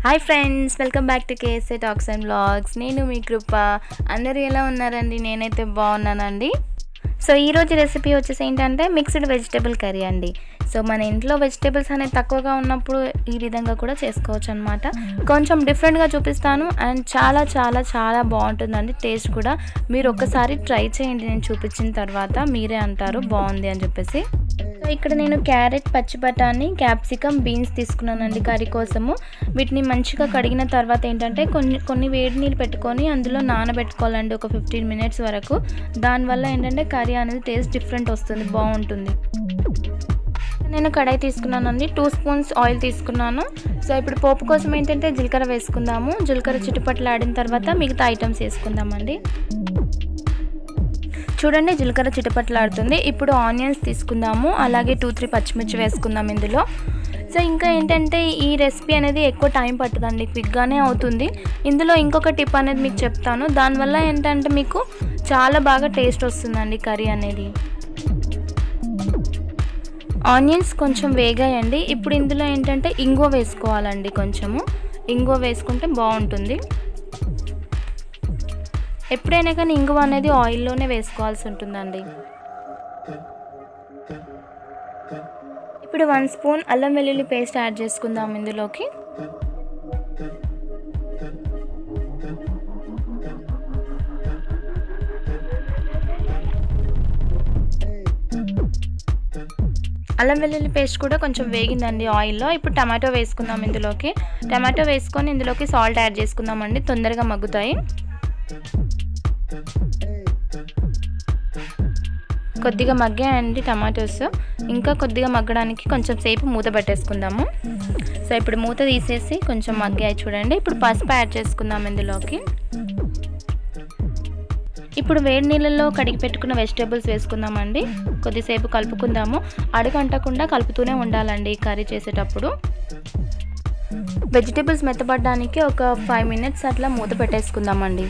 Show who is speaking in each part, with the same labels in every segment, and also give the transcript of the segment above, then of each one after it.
Speaker 1: hi friends welcome back to KSA talks and blogs నేను మీ కృప అందరూ ఎలా ఉన్నారండి నేనైతే బాగున్నానండి సో ఈరోజు రెసిపీ వచ్చేసి ఏంటంటే మిక్స్డ్ వెజిటేబుల్ కర్రీ అండి సో మన ఇంట్లో వెజిటేబుల్స్ అనేది తక్కువగా ఉన్నప్పుడు ఈ విధంగా కూడా చేసుకోవచ్చు అనమాట కొంచెం డిఫరెంట్గా చూపిస్తాను అండ్ చాలా చాలా చాలా బాగుంటుందండి టేస్ట్ కూడా మీరు ఒక్కసారి ట్రై చేయండి నేను చూపించిన తర్వాత మీరే అంటారు బాగుంది అని చెప్పేసి సో ఇక్కడ నేను క్యారెట్ పచ్చి బఠానీ క్యాప్సికమ్ బీన్స్ తీసుకున్నానండి కర్రీ కోసము వీటిని మంచిగా కడిగిన తర్వాత ఏంటంటే కొన్ని కొన్ని వేడి నీళ్ళు పెట్టుకొని అందులో నానబెట్టుకోవాలండి ఒక ఫిఫ్టీన్ మినిట్స్ వరకు దానివల్ల ఏంటంటే కర్రీ అనేది టేస్ట్ డిఫరెంట్ వస్తుంది బాగుంటుంది నేను కడాయి తీసుకున్నానండి టూ స్పూన్స్ ఆయిల్ తీసుకున్నాను సో ఇప్పుడు పోపు కోసం ఏంటంటే జీలకర్ర వేసుకుందాము జీలకర్ర చిట్టుపట్లు ఆడిన తర్వాత మిగతా ఐటమ్స్ వేసుకుందామండి చూడండి జీలకర్ర చిటపట్లాడుతుంది ఇప్పుడు ఆనియన్స్ తీసుకుందాము అలాగే టూ త్రీ పచ్చిమిర్చి వేసుకుందాం ఇందులో సో ఇంకా ఏంటంటే ఈ రెసిపీ అనేది ఎక్కువ టైం పట్టదండి క్విక్గానే అవుతుంది ఇందులో ఇంకొక టిప్ అనేది మీకు చెప్తాను దానివల్ల ఏంటంటే మీకు చాలా బాగా టేస్ట్ వస్తుందండి కర్రీ అనేది ఆనియన్స్ కొంచెం వేగాయండి ఇప్పుడు ఇందులో ఏంటంటే ఇంగువ వేసుకోవాలండి కొంచెము ఇంగువ వేసుకుంటే బాగుంటుంది ఎప్పుడైనా కానీ ఇంగువ అనేది ఆయిల్లోనే వేసుకోవాల్సి ఉంటుందండి ఇప్పుడు వన్ స్పూన్ అల్లం వెల్లుల్లి పేస్ట్ యాడ్ చేసుకుందాం ఇందులోకి అల్లం వెల్లుల్లి పేస్ట్ కూడా కొంచెం వేగిందండి ఆయిల్లో ఇప్పుడు టమాటో వేసుకుందాం ఇందులోకి టమాటో వేసుకొని ఇందులోకి సాల్ట్ యాడ్ చేసుకుందామండి తొందరగా మగ్గుతాయి కొద్దిగా మగ్గాయండి టమాటోస్ ఇంకా కొద్దిగా మగ్గడానికి కొంచెం సేపు మూత పెట్టేసుకుందాము సో ఇప్పుడు మూత తీసేసి కొంచెం మగ్గాయి చూడండి ఇప్పుడు పసుపు యాడ్ చేసుకుందాం ఇందులోకి ఇప్పుడు వేడి నీళ్ళల్లో కడిగి పెట్టుకున్న వెజిటేబుల్స్ వేసుకుందామండి కొద్దిసేపు కలుపుకుందాము అడుగంటకుండా కలుపుతూనే ఉండాలండి ఈ కర్రీ చేసేటప్పుడు వెజిటేబుల్స్ మెత్తబడడానికి ఒక ఫైవ్ మినిట్స్ అట్లా మూత పెట్టేసుకుందామండి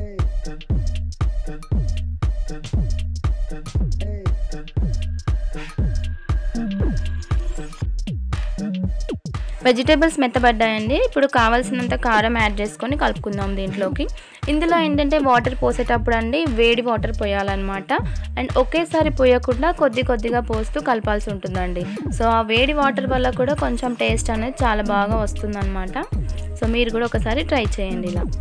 Speaker 1: వెజిటేబుల్స్ మెత్తబడ్డాయండి ఇప్పుడు కావాల్సినంత కారం యాడ్ చేసుకొని కలుపుకుందాం దీంట్లోకి ఇందులో ఏంటంటే వాటర్ పోసేటప్పుడు అండి వేడి వాటర్ పోయాలన్నమాట అండ్ ఒకేసారి పోయకుండా కొద్ది కొద్దిగా పోస్తూ కలపాల్సి ఉంటుందండి సో ఆ వేడి వాటర్ వల్ల కూడా కొంచెం టేస్ట్ అనేది చాలా బాగా వస్తుందన్నమాట సో మీరు కూడా ఒకసారి ట్రై చేయండి ఇలా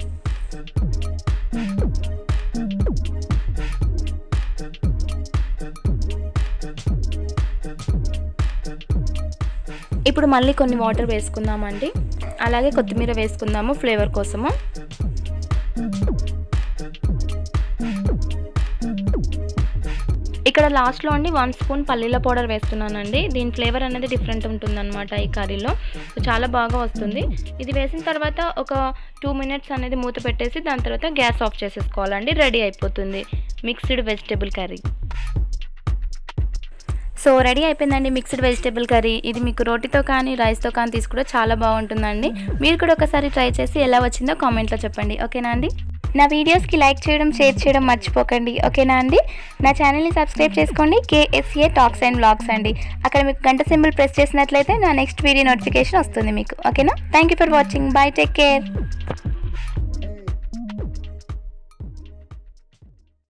Speaker 1: ఇప్పుడు మళ్ళీ కొన్ని వాటర్ వేసుకుందామండి అలాగే కొత్తిమీర వేసుకుందాము ఫ్లేవర్ కోసము ఇక్కడ లాస్ట్లో అండి వన్ స్పూన్ పల్లీల పౌడర్ వేస్తున్నానండి దీని ఫ్లేవర్ అనేది డిఫరెంట్ ఉంటుందన్నమాట ఈ కర్రీలో సో చాలా బాగా వస్తుంది ఇది వేసిన తర్వాత ఒక టూ మినిట్స్ అనేది మూత పెట్టేసి దాని తర్వాత గ్యాస్ ఆఫ్ చేసేసుకోవాలండి రెడీ అయిపోతుంది mixed vegetable curry so ready అయిపోయిందండి మిక్స్డ్ వెజిటేబుల్ కర్రీ ఇది మీకు రోటీతో కానీ రైస్తో కానీ తీసుకుంటే చాలా బాగుంటుందండి మీరు కూడా ఒకసారి ట్రై చేసి ఎలా వచ్చిందో కామెంట్లో చెప్పండి ఓకేనా అండి నా వీడియోస్కి లైక్ చేయడం షేర్ చేయడం మర్చిపోకండి ఓకేనా అండి నా ఛానల్ని సబ్స్క్రైబ్ చేసుకోండి కేఎస్ఏ టాక్స్ అండ్ బ్లాగ్స్ అండి అక్కడ మీకు గంట సింబల్ ప్రెస్ చేసినట్లయితే నా నెక్స్ట్ వీడియో నోటిఫికేషన్ వస్తుంది మీకు ఓకేనా thank you for watching bye take care